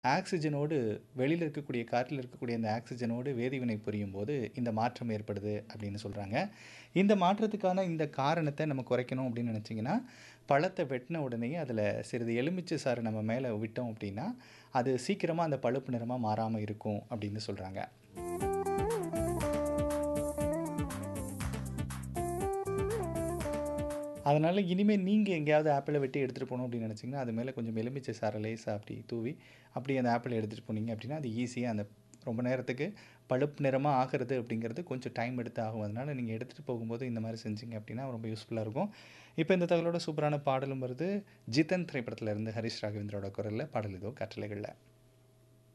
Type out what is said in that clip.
ஆக்ஸிஜனோடு வெளியில இருக்கக்கூடிய காற்றில இருக்கக்கூடிய அந்த ஆக்ஸிஜனோடு வேதிவினை புரியும்போது இந்த மாற்றம் ஏற்படுது அப்படின்னு சொல்றாங்க. இந்த மாற்றத்துக்கான இந்த காரணத்த நம்ம குறைக்கணும் அப்படின்னு நினைச்சீங்கன்னா, பழத்த வெட்டின உடனேயே அதில சிறிது எலுமிச்சை சாறு நம்ம மேல விட்டோம் அப்படின்னா, அது சீக்கிரமா அந்த பழுப்பு நிறமா மாறாம இருக்கும் அப்படின்னு சொல்றாங்க. அதனால இனிமே நீங்க எங்கேயாவது ஆப்பிள வெட்டி எடுத்துட்டு போணும் அப்படின்னு நினைச்சீங்கன்னா, அது மேல கொஞ்சம் எலுமிச்சை சாற லேசா அப்படி தூவி, அப்படி அந்த ஆப்பிள எடுத்துட்டு போனீங்க அப்படின்னா, அது ஈஸியா அந்த ரொம்ப நேரத்துக்கு பழுப்பு நிறமா ஆகுறது அப்படிங்கிறது கொஞ்சம் டைம் எடுத்து ஆகும். அதனால நீங்க எடுத்துட்டு போகும்போது இந்த மாரி செஞ்சீங்க அப்படின்னா ரொம்ப யூஸ்ஃபுல்லா இருக்கும். இப்ப இந்த தகவலோட சூப்பரான பாடலும் வருது. ஜிதன் திரைப்படத்தில இருந்து ஹரிஷ் ராகவேந்திராவோட குரல்ல பாடல் இதோ காற்றலைகள்ல.